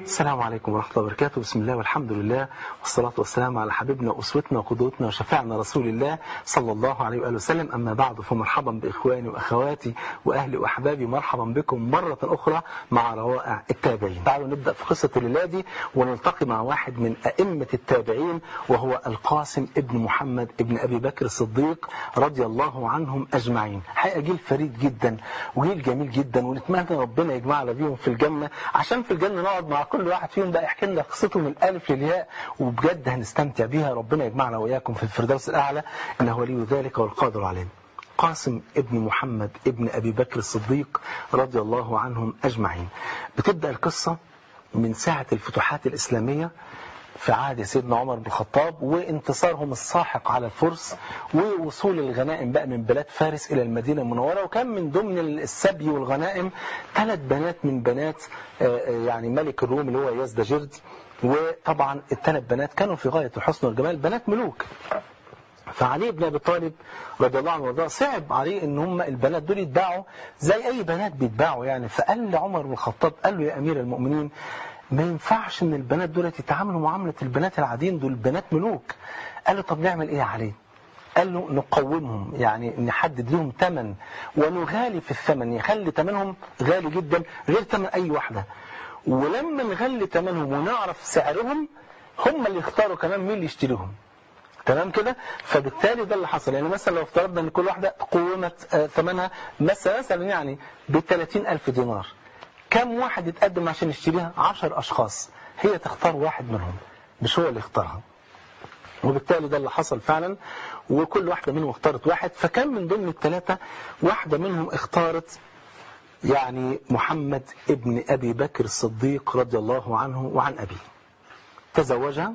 السلام عليكم ورحمة الله وبركاته بسم الله والحمد لله والصلاة والسلام على حبيبنا وأسوتنا وقدوتنا وشفاعنا رسول الله صلى الله عليه وآله وسلم أما بعد فمرحبا بإخواني وأخواتي وأهلي وأحبابي مرحبا بكم مرة أخرى مع روائع التابعين تعالوا نبدأ في قصة الليلة دي ونلتقي مع واحد من أئمة التابعين وهو القاسم ابن محمد ابن أبي بكر الصديق رضي الله عنهم أجمعين حقيقة جيل فريد جدا وجيل جميل جدا ونتمنى ربنا يجمعنا بيهم في الجنة عشان في الجنة نقعد مع كل واحد فيهم بقى يحكي لنا قصته من الالف للياء وبجد هنستمتع بيها ربنا يجمعنا واياكم في الفردوس الاعلى انه ولي ذلك والقادر عليه قاسم ابن محمد ابن ابي بكر الصديق رضي الله عنهم اجمعين بتبدا القصه من ساعه الفتوحات الاسلاميه في عهد سيدنا عمر بن الخطاب وانتصارهم الساحق على الفرس ووصول الغنائم بقى من بلاد فارس إلى المدينة المنورة وكان من ضمن السبي والغنائم ثلاث بنات من بنات يعني ملك الروم اللي هو يزدجرد وطبعا الثلاث بنات كانوا في غاية الحسن والجمال بنات ملوك فعلي بن ابي طالب رضي الله عنه وارضاه صعب عليه ان هم البنات دول يتباعوا زي اي بنات بيتباعوا يعني فقال لعمر بن الخطاب قال له يا امير المؤمنين ما ينفعش ان البنات دول يتعاملوا معاملة البنات العاديين دول بنات ملوك قال له طب نعمل ايه عليه قال له نقومهم يعني نحدد لهم ثمن ونغالي في الثمن يخلي ثمنهم غالي جدا غير ثمن اي واحدة ولما نغلي ثمنهم ونعرف سعرهم هم اللي يختاروا كمان مين اللي يشتريهم تمام كده فبالتالي ده اللي حصل يعني مثلا لو افترضنا ان كل واحدة قومت ثمنها مثلا مثلا يعني ب 30000 دينار كم واحد يتقدم عشان يشتريها عشر أشخاص هي تختار واحد منهم مش هو اللي يختارها وبالتالي ده اللي حصل فعلا وكل واحدة منهم اختارت واحد فكان من ضمن الثلاثة واحدة منهم اختارت يعني محمد ابن أبي بكر الصديق رضي الله عنه وعن أبيه تزوجها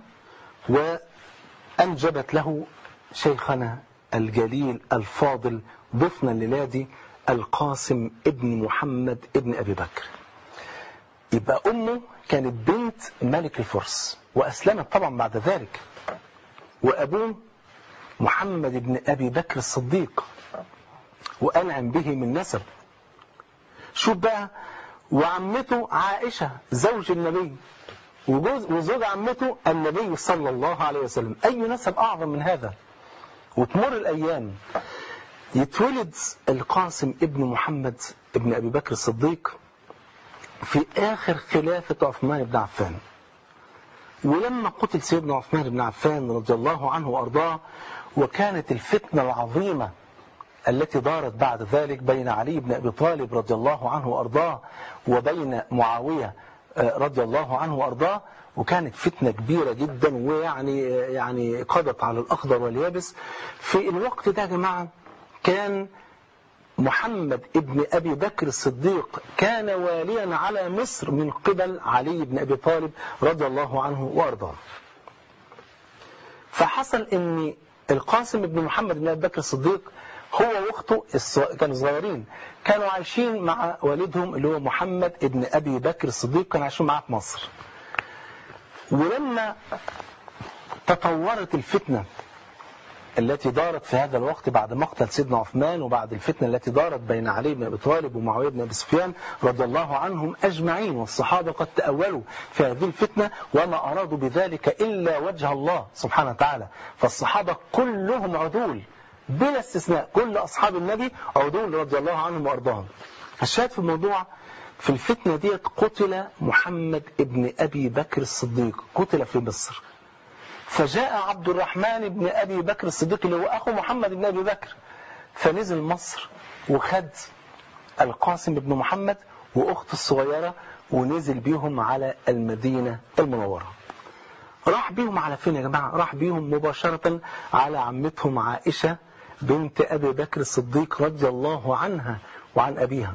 وأنجبت له شيخنا الجليل الفاضل ضفنا الليلادي القاسم ابن محمد ابن أبي بكر يبقى أمه كانت بنت ملك الفرس وأسلمت طبعا بعد ذلك وأبوه محمد بن أبي بكر الصديق وأنعم به من نسب شوف بقى وعمته عائشة زوج النبي وزوج عمته النبي صلى الله عليه وسلم أي نسب أعظم من هذا وتمر الأيام يتولد القاسم ابن محمد ابن أبي بكر الصديق في آخر خلافة عثمان بن عفان ولما قتل سيدنا عثمان بن عفان رضي الله عنه وأرضاه وكانت الفتنة العظيمة التي دارت بعد ذلك بين علي بن أبي طالب رضي الله عنه وأرضاه وبين معاوية رضي الله عنه وأرضاه وكانت فتنة كبيرة جدا ويعني يعني قضت على الأخضر واليابس في الوقت ده يا جماعة كان محمد ابن أبي بكر الصديق كان واليا على مصر من قبل علي بن أبي طالب رضي الله عنه وأرضاه فحصل ان القاسم بن محمد بن أبي بكر الصديق هو واخته كانوا صغيرين كانوا عايشين مع والدهم اللي هو محمد ابن أبي بكر الصديق كانوا عايشين معاه في مصر ولما تطورت الفتنة التي دارت في هذا الوقت بعد مقتل سيدنا عثمان وبعد الفتنة التي دارت بين علي بن أبي طالب ومعاوية بن أبي سفيان رضي الله عنهم أجمعين والصحابة قد تأولوا في هذه الفتنة وما أرادوا بذلك إلا وجه الله سبحانه وتعالى فالصحابة كلهم عدول بلا استثناء كل أصحاب النبي عدول رضي الله عنهم وأرضاهم الشاهد في الموضوع في الفتنة دي قتل محمد ابن أبي بكر الصديق قتل في مصر فجاء عبد الرحمن بن أبي بكر الصديق اللي هو أخو محمد بن أبي بكر فنزل مصر وخد القاسم بن محمد وأخته الصغيرة ونزل بيهم على المدينة المنورة راح بيهم على فين يا جماعة راح بيهم مباشرة على عمتهم عائشة بنت أبي بكر الصديق رضي الله عنها وعن أبيها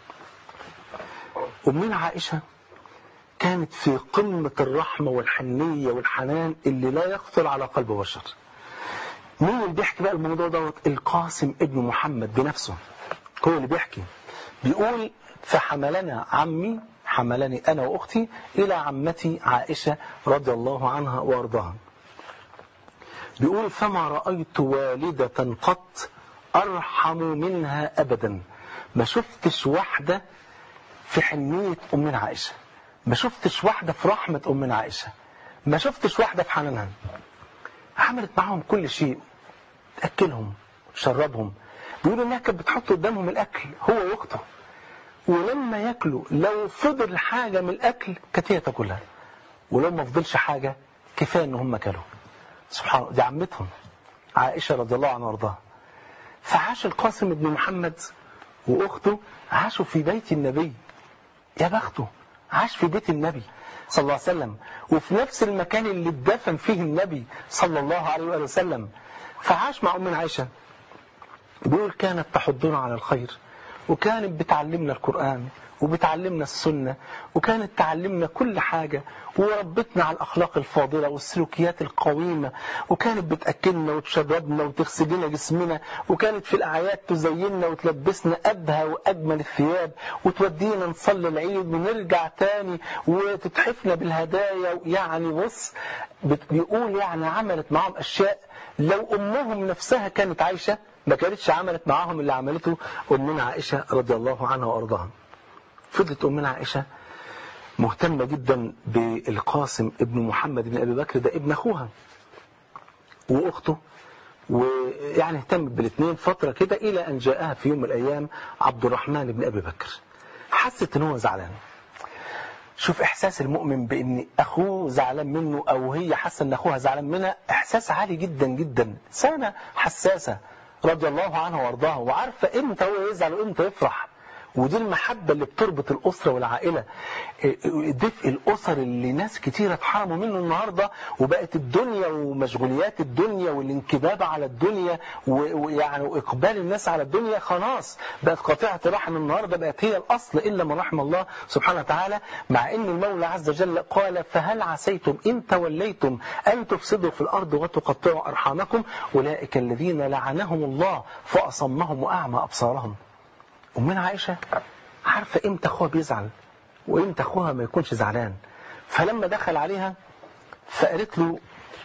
أمنا عائشة كانت في قمة الرحمة والحنية والحنان اللي لا يخطر على قلب بشر مين اللي بيحكي بقى الموضوع دوت القاسم ابن محمد بنفسه هو اللي بيحكي بيقول فحملنا عمي حملني أنا وأختي إلى عمتي عائشة رضي الله عنها وأرضاها بيقول فما رأيت والدة قط أرحم منها أبدا ما شفتش واحدة في حنية أمنا عائشة ما شفتش واحدة في رحمة أمنا عائشة ما شفتش واحدة في حنانها عملت معاهم كل شيء تأكلهم شربهم بيقولوا انها كانت بتحط قدامهم الاكل هو واخته ولما ياكلوا لو فضل حاجة من الاكل كانت هي تاكلها ولو ما فضلش حاجة كفاية ان هم كلوا سبحان الله دي عمتهم عائشة رضي الله عنها وارضاها فعاش القاسم بن محمد واخته عاشوا في بيت النبي يا بخته عاش في بيت النبي صلى الله عليه وسلم وفي نفس المكان اللي اتدفن فيه النبي صلى الله عليه وآله وسلم فعاش مع أم عائشة بيقول كانت تحضنا على الخير وكانت بتعلمنا القرآن وبتعلمنا السنة وكانت تعلمنا كل حاجة وربتنا على الأخلاق الفاضلة والسلوكيات القويمة وكانت بتأكلنا وتشربنا وتغسل لنا جسمنا وكانت في الأعياد تزيننا وتلبسنا أبهى وأجمل الثياب وتودينا نصلي العيد ونرجع تاني وتتحفنا بالهدايا يعني بص بيقول يعني عملت معهم أشياء لو أمهم نفسها كانت عايشة ما كانتش عملت معاهم اللي عملته أمنا عائشة رضي الله عنها وأرضاها فضلت أمنا عائشة مهتمة جدا بالقاسم ابن محمد بن أبي بكر ده ابن أخوها وأخته ويعني اهتمت بالاثنين فترة كده إلى أن جاءها في يوم من الأيام عبد الرحمن بن أبي بكر حست أنه زعلان شوف إحساس المؤمن بأن أخوه زعلان منه أو هي حاسة أن أخوها زعلان منها إحساس عالي جدا جدا سنة حساسة رضي الله عنها وارضاها وعارفة إمتى هو يزعل وإمتى يفرح ودي المحبة اللي بتربط الأسرة والعائلة دفء الأسر اللي ناس كتيرة اتحرموا منه النهاردة وبقت الدنيا ومشغوليات الدنيا والانكباب على الدنيا ويعني وإقبال الناس على الدنيا خلاص بقت قاطعة رحم النهاردة بقت هي الأصل إلا من رحم الله سبحانه وتعالى مع أن المولى عز وجل قال فهل عسيتم إن توليتم أن تفسدوا في الأرض وتقطعوا أرحامكم أولئك الذين لعنهم الله فأصمهم وأعمى أبصارهم أمنا عائشة عارفة إمتى أخوها بيزعل وإمتى أخوها ما يكونش زعلان فلما دخل عليها فقالت له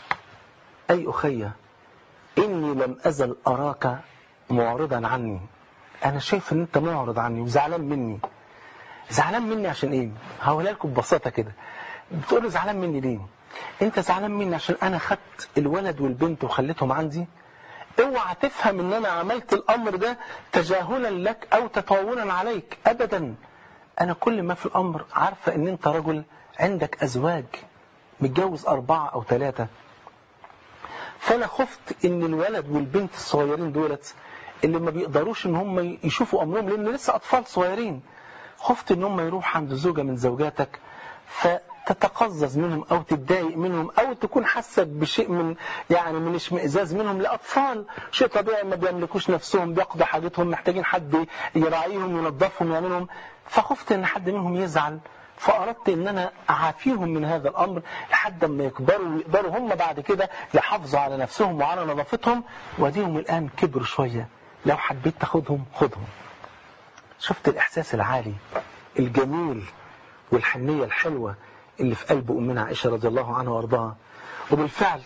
أي أخي إني لم أزل أراك معرضا عني أنا شايف إن أنت معرض عني وزعلان مني زعلان مني عشان إيه هقولها لكم ببساطة كده بتقول له زعلان مني ليه أنت زعلان مني عشان أنا خدت الولد والبنت وخليتهم عندي اوعى تفهم ان انا عملت الامر ده تجاهلا لك او تطاولا عليك ابدا انا كل ما في الامر عارفة ان انت رجل عندك ازواج متجوز اربعة او ثلاثة فانا خفت ان الولد والبنت الصغيرين دولت اللي ما بيقدروش ان هم يشوفوا امرهم لان لسه اطفال صغيرين خفت ان هم يروح عند زوجة من زوجاتك ف تتقزز منهم أو تتضايق منهم أو تكون حاسة بشيء من يعني من اشمئزاز منهم لأطفال شيء طبيعي ما بيملكوش نفسهم بيقضوا حاجتهم محتاجين حد يراعيهم ينظفهم يعملهم فخفت ان حد منهم يزعل فأردت ان انا اعافيهم من هذا الامر لحد ما يكبروا ويقدروا هم بعد كده يحافظوا على نفسهم وعلى نظافتهم وديهم الان كبروا شوية لو حبيت تاخدهم خدهم شفت الاحساس العالي الجميل والحنية الحلوة اللي في قلب أمنا عائشة رضي الله عنها وارضاها وبالفعل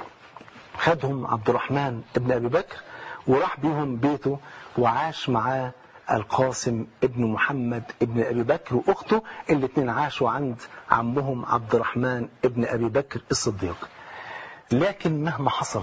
خدهم عبد الرحمن ابن أبي بكر وراح بيهم بيته وعاش معاه القاسم ابن محمد ابن أبي بكر وأخته الاثنين عاشوا عند عمهم عبد الرحمن ابن أبي بكر الصديق لكن مهما حصل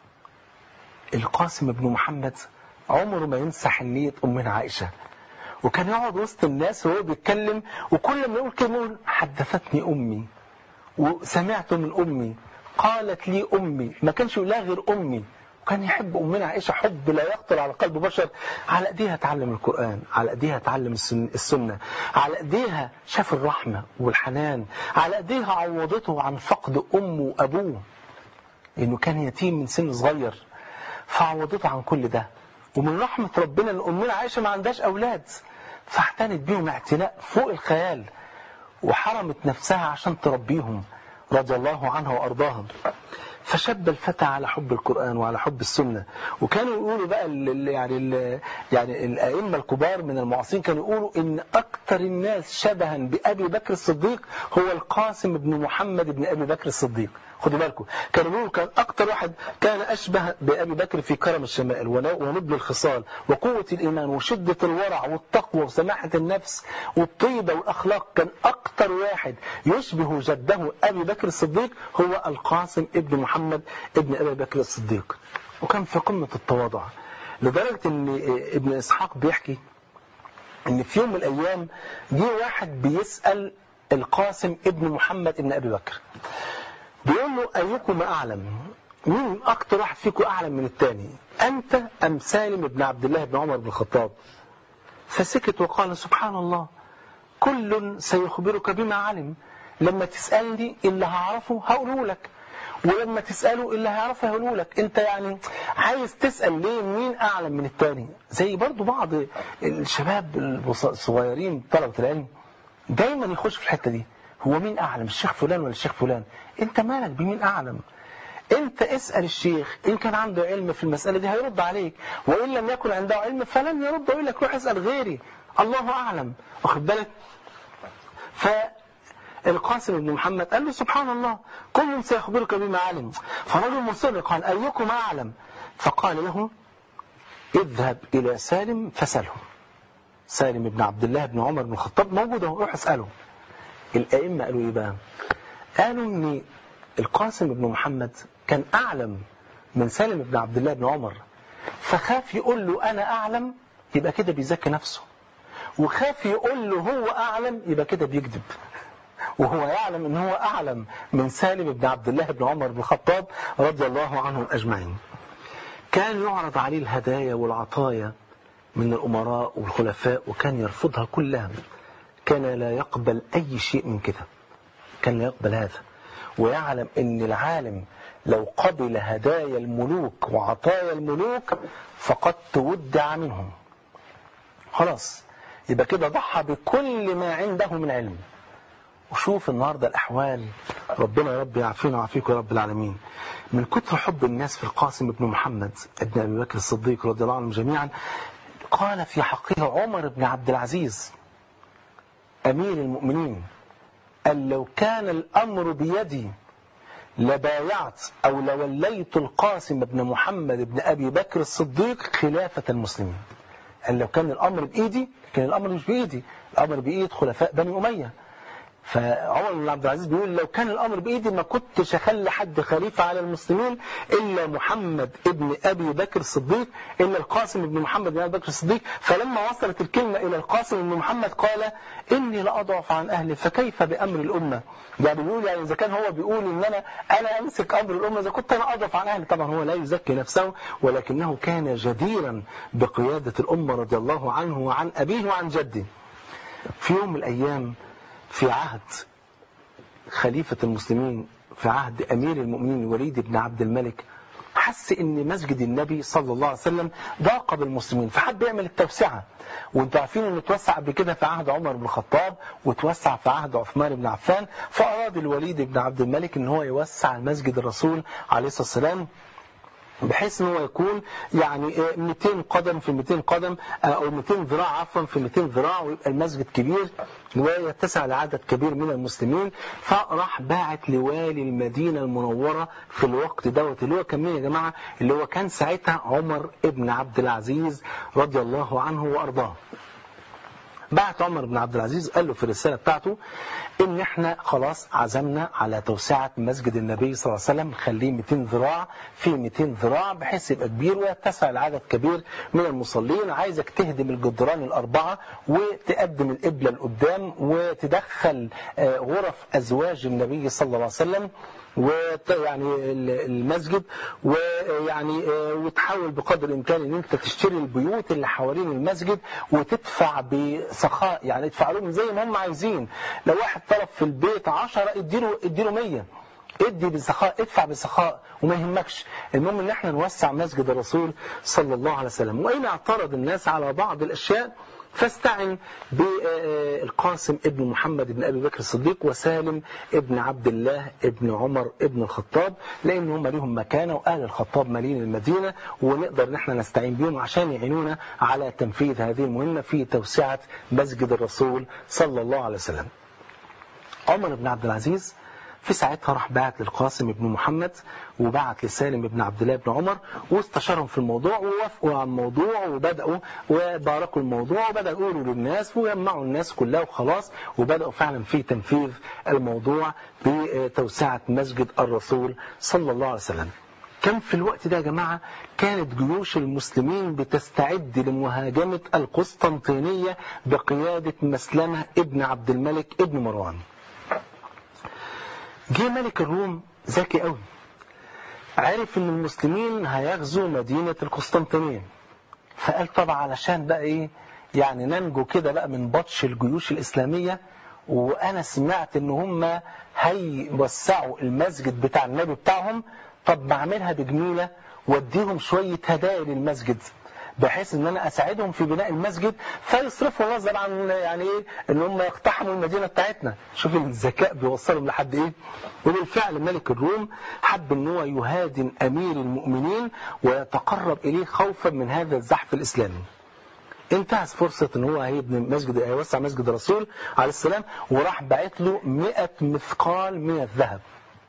القاسم ابن محمد عمره ما ينسى حنية أمنا عائشة وكان يقعد وسط الناس وهو بيتكلم وكل ما يقول كلمة يقول حدثتني أمي وسمعت من أمي قالت لي أمي ما كانش يقول غير أمي وكان يحب أمنا عائشة حب لا يخطر على قلب بشر على أيديها تعلم القرآن على أيديها تعلم السنة على أيديها شاف الرحمة والحنان على أيديها عوضته عن فقد أمه وأبوه لأنه كان يتيم من سن صغير فعوضته عن كل ده ومن رحمة ربنا أن أمنا عائشة ما عندهاش أولاد فاعتنت بيهم اعتناء فوق الخيال وحرمت نفسها عشان تربيهم رضي الله عنها وأرضاها فشب الفتى على حب القرآن وعلى حب السنة وكانوا يقولوا بقى ال ال يعني ال يعني الأئمة الكبار من المعاصرين كانوا يقولوا إن أكثر الناس شبها بأبي بكر الصديق هو القاسم بن محمد بن أبي بكر الصديق خدوا بالكم كانوا يقولوا كان أكثر واحد كان أشبه بأبي بكر في كرم الشمائل ونبل الخصال وقوة الإيمان وشدة الورع والتقوى وسماحة النفس والطيبة والأخلاق كان أكثر واحد يشبه جده أبي بكر الصديق هو القاسم ابن محمد ابن أبي بكر الصديق وكان في قمة التواضع لدرجة أن ابن إسحاق بيحكي أن في يوم من الأيام جه واحد بيسأل القاسم ابن محمد ابن أبي بكر بيقول له أيكم أعلم مين أكتر واحد فيكم أعلم من الثاني أنت أم سالم بن عبد الله بن عمر بن الخطاب فسكت وقال سبحان الله كل سيخبرك بما علم لما تسألني اللي هعرفه هقوله لك ولما تسأله اللي هيعرفه هيقوله لك انت يعني عايز تسأل ليه مين أعلم من التاني زي برضو بعض الشباب الصغيرين طلبة العلم دايما يخش في الحتة دي هو مين أعلم الشيخ فلان ولا الشيخ فلان انت مالك بمين أعلم انت اسأل الشيخ ان كان عنده علم في المسألة دي هيرد عليك وإن لم يكن عنده علم فلن يرد ويقول لك روح اسأل غيري الله أعلم واخد بالك فالقاسم بن محمد قال له سبحان الله كل سيخبرك بما علم فرجل مصر قال أيكم أعلم فقال له اذهب إلى سالم فسله سالم بن عبد الله بن عمر بن الخطاب موجود اهو روح اسأله الأئمة قالوا إيه بقى قالوا ان القاسم بن محمد كان أعلم من سالم بن عبد الله بن عمر فخاف يقول له أنا أعلم يبقى كده بيزكي نفسه وخاف يقول له هو أعلم يبقى كده بيكذب وهو يعلم ان هو أعلم من سالم بن عبد الله بن عمر بن الخطاب رضي الله عنهم أجمعين كان يعرض عليه الهدايا والعطايا من الأمراء والخلفاء وكان يرفضها كلها كان لا يقبل أي شيء من كده كان لا يقبل هذا ويعلم ان العالم لو قبل هدايا الملوك وعطايا الملوك فقد تودع منهم خلاص يبقى كده ضحى بكل ما عنده من علم وشوف النهاردة الأحوال ربنا يا رب يعافينا ويعافيكم يا رب العالمين من كتر حب الناس في القاسم بن محمد ابن أبي بكر الصديق رضي الله عنهم جميعا قال في حقه عمر بن عبد العزيز أمير المؤمنين قال لو كان الأمر بيدي لبايعت أو لوليت القاسم بن محمد بن أبي بكر الصديق خلافة المسلمين قال لو كان الأمر بإيدي كان الأمر مش بإيدي الأمر بإيد خلفاء بني أمية فعمر بن عبد العزيز بيقول لو كان الأمر بإيدي ما كنتش أخلي حد خليفة على المسلمين إلا محمد ابن أبي بكر الصديق إلا القاسم بن محمد بن أبي بكر الصديق فلما وصلت الكلمة إلى القاسم بن محمد قال إني لأضعف عن أهلي فكيف بأمر الأمة يعني بيقول يعني إذا كان هو بيقول إن أنا أنا أمسك أمر الأمة إذا كنت أنا أضعف عن أهلي طبعا هو لا يزكي نفسه ولكنه كان جديرا بقيادة الأمة رضي الله عنه وعن أبيه وعن جده في يوم من الأيام في عهد خليفة المسلمين في عهد أمير المؤمنين الوليد بن عبد الملك حس ان مسجد النبي صلى الله عليه وسلم ضاق بالمسلمين فحب يعمل التوسعة وانتوا عارفين انه اتوسع قبل كده في عهد عمر بن الخطاب وتوسع في عهد عثمان بن عفان فأراد الوليد بن عبد الملك ان هو يوسع مسجد الرسول عليه الصلاة والسلام بحيث ان هو يكون يعني 200 قدم في 200 قدم او 200 ذراع عفوا في 200 ذراع ويبقى المسجد كبير ويتسع لعدد كبير من المسلمين فراح باعت لوالي المدينة المنورة في الوقت دوت اللي هو كان مين يا جماعة اللي هو كان ساعتها عمر ابن عبد العزيز رضي الله عنه وارضاه بعت عمر بن عبد العزيز قال له في الرسالة بتاعته ان احنا خلاص عزمنا على توسعة مسجد النبي صلى الله عليه وسلم خليه 200 ذراع في 200 ذراع بحيث يبقى كبير ويتسع لعدد كبير من المصلين عايزك تهدم الجدران الأربعة وتقدم القبلة لقدام وتدخل غرف أزواج النبي صلى الله عليه وسلم ويعني المسجد ويعني وتحاول بقدر الامكان ان انت تشتري البيوت اللي حوالين المسجد وتدفع بسخاء يعني ادفع لهم زي ما هم عايزين لو واحد طلب في البيت 10 اديله اديله 100 ادي بسخاء ادفع بسخاء وما يهمكش المهم ان احنا نوسع مسجد الرسول صلى الله عليه وسلم وان اعترض الناس على بعض الاشياء فاستعن بالقاسم ابن محمد بن أبي بكر الصديق وسالم ابن عبد الله ابن عمر ابن الخطاب لأن هم ليهم مكانة وأهل الخطاب مالين المدينة ونقدر نحن نستعين بهم عشان يعينونا على تنفيذ هذه المهمة في توسعة مسجد الرسول صلى الله عليه وسلم عمر بن عبد العزيز في ساعتها راح بعت للقاسم بن محمد وبعت لسالم بن عبد الله بن عمر واستشارهم في الموضوع ووافقوا على الموضوع وبدأوا وباركوا الموضوع وبدأوا يقولوا للناس ويجمعوا الناس كلها وخلاص وبدأوا فعلا في تنفيذ الموضوع بتوسعة مسجد الرسول صلى الله عليه وسلم كان في الوقت ده يا جماعة كانت جيوش المسلمين بتستعد لمهاجمة القسطنطينية بقيادة مسلمة ابن عبد الملك ابن مروان جه ملك الروم ذكي قوي عرف ان المسلمين هيغزوا مدينة القسطنطينية فقال طبعا علشان بقى ايه يعني ننجو كده بقى من بطش الجيوش الإسلامية وأنا سمعت ان هم هيوسعوا المسجد بتاع النبي بتاعهم طب بعملها بجميلة واديهم شوية هدايا للمسجد بحيث ان انا اساعدهم في بناء المسجد فيصرفوا نظر عن يعني ايه ان هم يقتحموا المدينه بتاعتنا شوف الذكاء بيوصلهم لحد ايه وبالفعل ملك الروم حب ان هو يهادن امير المؤمنين ويتقرب اليه خوفا من هذا الزحف الاسلامي انتهز فرصة ان هو هيبني مسجد هيوسع مسجد الرسول عليه السلام وراح باعت له 100 مثقال من الذهب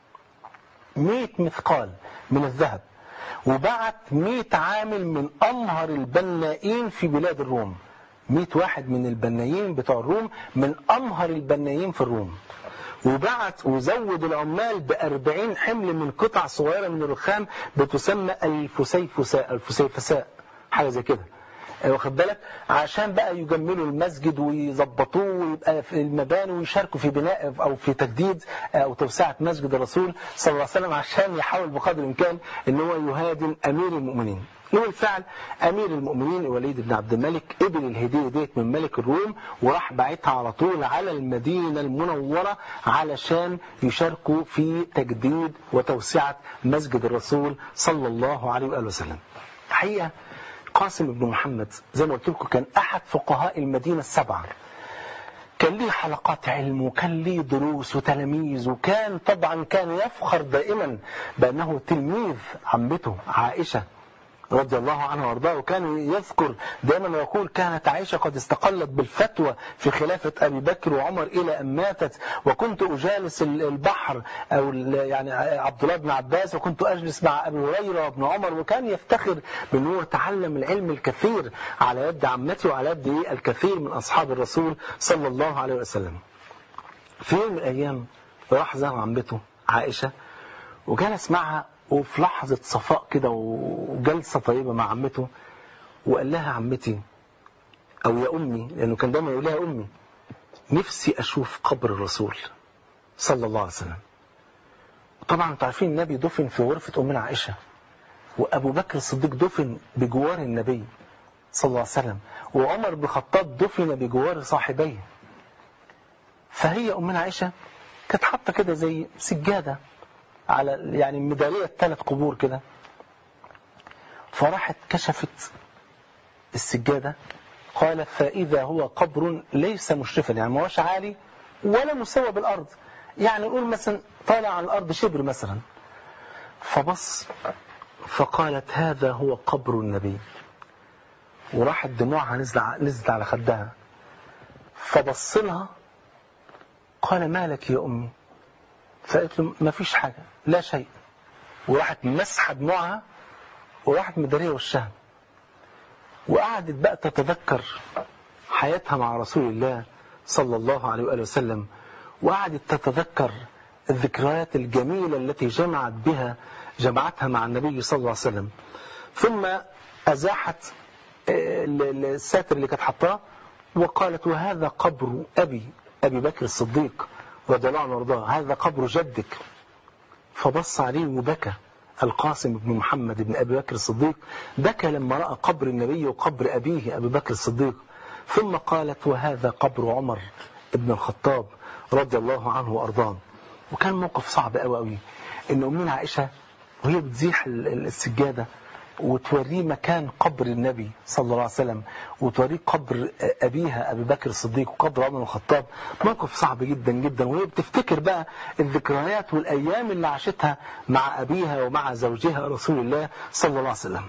100 مثقال من الذهب وبعت 100 عامل من أمهر البنائين في بلاد الروم 100 واحد من البنايين بتوع الروم من أمهر البنايين في الروم وبعت وزود العمال بأربعين حمل من قطع صغيرة من الرخام بتسمى الفسيفساء الفسيفساء حاجة زي كده واخد بالك عشان بقى يجملوا المسجد ويظبطوه ويبقى في المباني ويشاركوا في بناء او في تجديد او توسعه مسجد الرسول صلى الله عليه وسلم عشان يحاول بقدر الامكان ان هو يهادن امير المؤمنين وبالفعل امير المؤمنين الوليد بن عبد الملك قبل الهديه ديت من ملك الروم وراح باعتها على طول على المدينه المنوره علشان يشاركوا في تجديد وتوسعه مسجد الرسول صلى الله عليه واله وسلم. الحقيقه قاسم بن محمد زي ما قلت لكم كان أحد فقهاء المدينة السبعة كان ليه حلقات علم وكان ليه دروس وتلاميذ وكان طبعا كان يفخر دائما بأنه تلميذ عمته عائشة رضي الله عنها وارضاه وكان يذكر دائما ويقول كانت عائشة قد استقلت بالفتوى في خلافة أبي بكر وعمر إلى أن ماتت وكنت أجالس البحر أو يعني عبد الله بن عباس وكنت أجلس مع أبي هريرة وابن عمر وكان يفتخر بأنه تعلم العلم الكثير على يد عمتي وعلى يد الكثير من أصحاب الرسول صلى الله عليه وسلم في يوم من الأيام راح زار عمته عائشة وجلس معها وفي لحظة صفاء كده وجلسة طيبة مع عمته وقال لها عمتي أو يا أمي لأنه كان دايما يقول لها أمي نفسي أشوف قبر الرسول صلى الله عليه وسلم طبعا انتوا عارفين النبي دفن في غرفة أمنا عائشة وأبو بكر الصديق دفن بجوار النبي صلى الله عليه وسلم وعمر بن الخطاب دفن بجوار صاحبيه فهي أمنا عائشة كانت حاطة كده زي سجادة على يعني مدارية ثلاث قبور كده فراحت كشفت السجادة قال فإذا هو قبر ليس مشرفا يعني ما هوش عالي ولا مستوى بالأرض يعني نقول مثلا طالع على الأرض شبر مثلا فبص فقالت هذا هو قبر النبي وراحت دموعها نزلت على خدها فبص لها قال مالك يا أمي فقالت له ما فيش حاجة لا شيء وراحت مسحة دموعها وراحت مدارية وشها وقعدت بقى تتذكر حياتها مع رسول الله صلى الله عليه وآله وسلم وقعدت تتذكر الذكريات الجميلة التي جمعت بها جمعتها مع النبي صلى الله عليه وسلم ثم أزاحت الساتر اللي كانت حطاه وقالت وهذا قبر أبي أبي بكر الصديق رضي الله عنه وارضاه هذا قبر جدك فبص عليه وبكى القاسم بن محمد بن أبي بكر الصديق بكى لما رأى قبر النبي وقبر أبيه أبي بكر الصديق ثم قالت وهذا قبر عمر بن الخطاب رضي الله عنه وأرضاه وكان موقف صعب قوي قوي إن أمنا عائشة وهي بتزيح السجادة وتوريه مكان قبر النبي صلى الله عليه وسلم وتوريه قبر أبيها أبي بكر الصديق وقبر عمر الخطاب موقف صعب جدا جدا وهي بتفتكر بقى الذكريات والأيام اللي عاشتها مع أبيها ومع زوجها رسول الله صلى الله عليه وسلم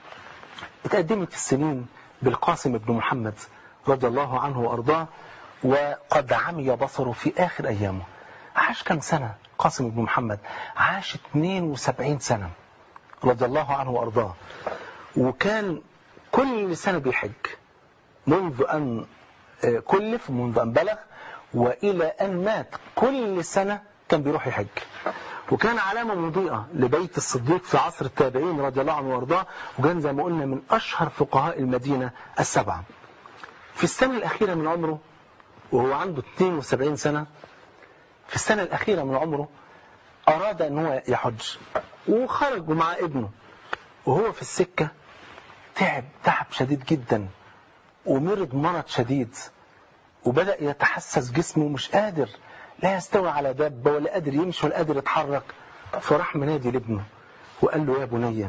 اتقدمت السنين بالقاسم بن محمد رضي الله عنه وأرضاه وقد عمي بصره في آخر أيامه عاش كم سنة قاسم بن محمد عاش 72 سنة رضي الله عنه وأرضاه وكان كل سنة بيحج منذ أن كلف منذ أن بلغ وإلى أن مات كل سنة كان بيروح يحج وكان علامة مضيئة لبيت الصديق في عصر التابعين رضي الله عنه وارضاه وكان زي ما قلنا من أشهر فقهاء المدينة السبعة في السنة الأخيرة من عمره وهو عنده 72 سنة في السنة الأخيرة من عمره أراد أن هو يحج وخرج مع ابنه وهو في السكة تعب تعب شديد جدا ومرض مرض شديد وبدأ يتحسس جسمه مش قادر لا يستوي على دابة ولا قادر يمشي ولا قادر يتحرك فراح منادي لابنه وقال له يا بني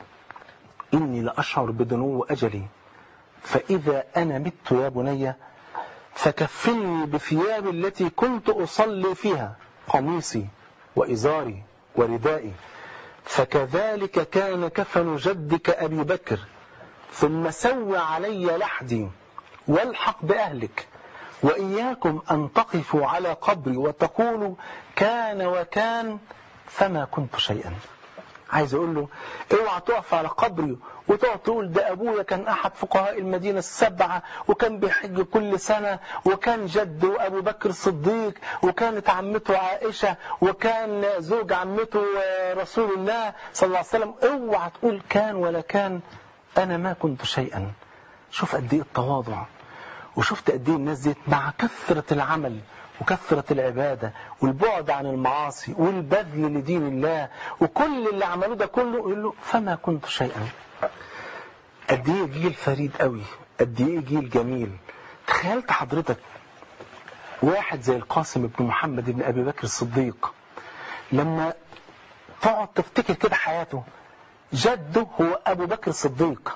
إني لأشعر بدنو أجلي فإذا أنا مت يا بني فكفني بثيابي التي كنت أصلي فيها قميصي وإزاري وردائي فكذلك كان كفن جدك أبي بكر ثم سوى علي لحدي والحق بأهلك وإياكم أن تقفوا على قبري وتقولوا كان وكان فما كنت شيئا عايز اقول له اوعى تقف على قبري وتقعد تقول ده ابويا كان احد فقهاء المدينه السبعه وكان بيحج كل سنه وكان جده ابو بكر الصديق وكانت عمته عائشه وكان زوج عمته رسول الله صلى الله عليه وسلم اوعى تقول كان ولا كان انا ما كنت شيئا شوف قد ايه التواضع وشفت قد ايه الناس دي مع كثره العمل وكثرة العبادة والبعد عن المعاصي والبذل لدين الله وكل اللي عملوه ده كله يقول له فما كنت شيئا قد ايه جيل فريد قوي قد ايه جيل جميل تخيلت حضرتك واحد زي القاسم بن محمد بن ابي بكر الصديق لما تقعد تفتكر كده حياته جده هو ابو بكر الصديق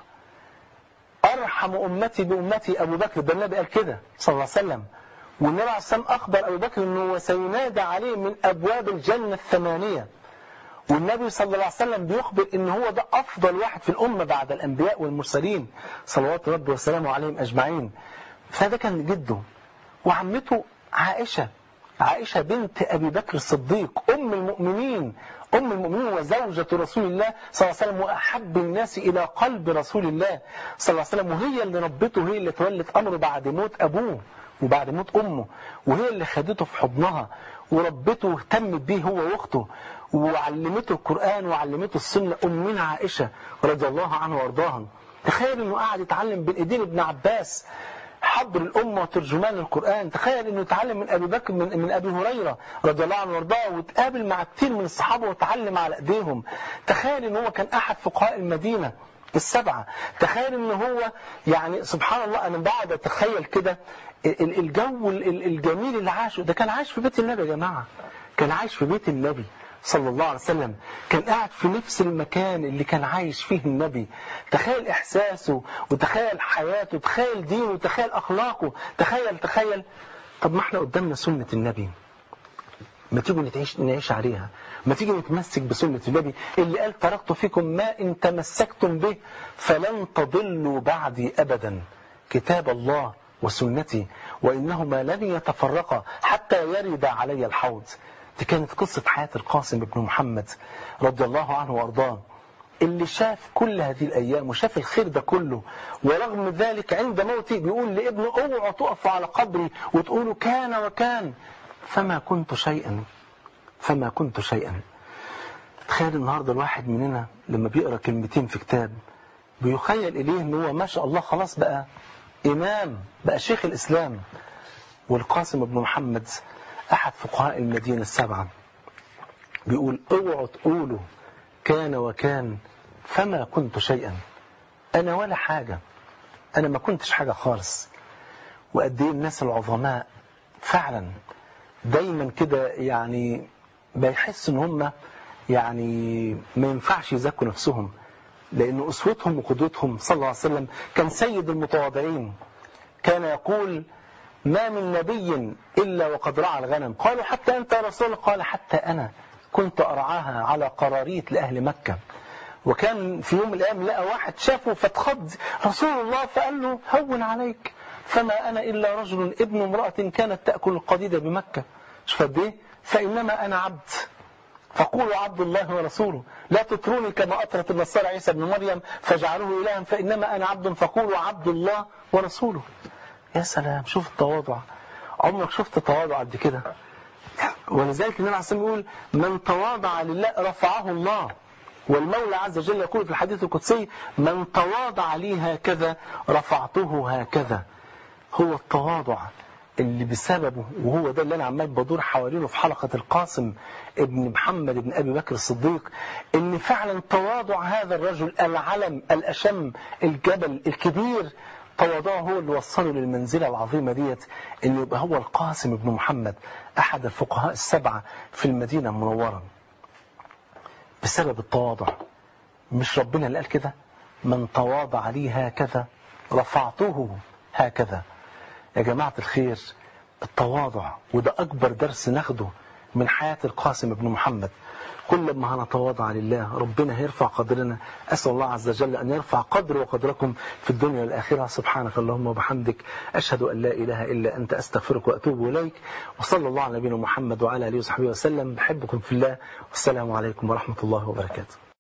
ارحم امتي بامتي ابو بكر ده النبي قال كده صلى الله عليه وسلم والنبي عليه الصلاة والسلام أخبر أبو بكر أنه سينادى عليه من أبواب الجنة الثمانية والنبي صلى الله عليه وسلم بيخبر ان هو ده افضل واحد في الامه بعد الانبياء والمرسلين صلوات ربي وسلامه عليهم اجمعين فده كان جده وعمته عائشه عائشه بنت ابي بكر الصديق ام المؤمنين ام المؤمنين وزوجة رسول الله صلى الله عليه وسلم واحب الناس الى قلب رسول الله صلى الله عليه وسلم وهي اللي ربته هي اللي تولت امره بعد موت ابوه وبعد موت امه وهي اللي خدته في حضنها وربته واهتمت بيه هو واخته وعلمته القرآن وعلمته السنة أمنا عائشة رضي الله عنها وارضاها تخيل انه قاعد يتعلم بين ايدين ابن عباس حبر الأمة وترجمان القرآن تخيل انه يتعلم من أبي بكر من, من أبي هريرة رضي الله عنه وارضاه وتقابل مع كتير من الصحابة وتعلم على ايديهم تخيل ان هو كان أحد فقهاء المدينة السبعة تخيل ان هو يعني سبحان الله انا بقعد اتخيل كده الجو الجميل اللي عاشه ده كان عايش في بيت النبي يا جماعة كان عايش في بيت النبي صلى الله عليه وسلم كان قاعد في نفس المكان اللي كان عايش فيه النبي تخيل إحساسه وتخيل حياته تخيل دينه تخيل أخلاقه تخيل تخيل طب ما احنا قدامنا سنة النبي ما تيجوا نتعيش نعيش عليها ما تيجي نتمسك بسنة النبي اللي قال تركت فيكم ما إن تمسكتم به فلن تضلوا بعدي أبدا كتاب الله وسنتي وإنهما لن يتفرقا حتى يرد علي الحوض دي كانت قصة حياة القاسم بن محمد رضي الله عنه وأرضاه اللي شاف كل هذه الأيام وشاف الخير ده كله ورغم ذلك عند موته بيقول لابنه اوعوا تقفوا على قبري وتقولوا كان وكان فما كنت شيئا فما كنت شيئا تخيل النهاردة الواحد مننا لما بيقرأ كلمتين في كتاب بيخيل إليه ان هو ما شاء الله خلاص بقى إمام بقى شيخ الإسلام والقاسم بن محمد أحد فقهاء المدينة السبعة بيقول اوعوا تقولوا كان وكان فما كنت شيئا أنا ولا حاجة أنا ما كنتش حاجة خالص وقد ايه الناس العظماء فعلا دايما كده يعني بيحسوا ان هم يعني ما ينفعش يزكوا نفسهم لأن أسوتهم وقدوتهم صلى الله عليه وسلم كان سيد المتواضعين كان يقول ما من نبي إلا وقد رعى الغنم قالوا حتى أنت يا رسول الله قال حتى أنا كنت أرعاها على قراريط لأهل مكة وكان في يوم من الأيام لقى واحد شافه فاتخض رسول الله فقال له هون عليك فما أنا إلا رجل ابن امرأة كانت تأكل القديد بمكة شوف قد إيه فإنما أنا عبد فقولوا عبد الله ورسوله لا تطروني كما أطرت النصارى عيسى بن مريم فاجعلوه إلها فإنما أنا عبد فقولوا عبد الله ورسوله يا سلام شوف التواضع عمرك شفت تواضع قد كده ولذلك النبي عليه الصلاة والسلام يقول من تواضع لله رفعه الله والمولى عز وجل يقول في الحديث القدسي من تواضع لي هكذا رفعته هكذا هو التواضع اللي بسببه وهو ده اللي انا عمال بدور حوالينه في حلقة القاسم ابن محمد ابن ابي بكر الصديق ان فعلا تواضع هذا الرجل العلم الاشم الجبل الكبير تواضعه هو اللي وصله للمنزلة العظيمة ديت انه يبقى هو القاسم ابن محمد احد الفقهاء السبعة في المدينة المنورة بسبب التواضع مش ربنا اللي قال كده من تواضع لي هكذا رفعته هكذا يا جماعة الخير التواضع وده أكبر درس ناخده من حياة القاسم ابن محمد كل ما هنتواضع لله ربنا هيرفع قدرنا أسأل الله عز وجل أن يرفع قدر وقدركم في الدنيا والآخرة سبحانك اللهم وبحمدك أشهد أن لا إله إلا أنت أستغفرك وأتوب إليك وصلى الله على نبينا محمد وعلى آله وصحبه وسلم بحبكم في الله والسلام عليكم ورحمة الله وبركاته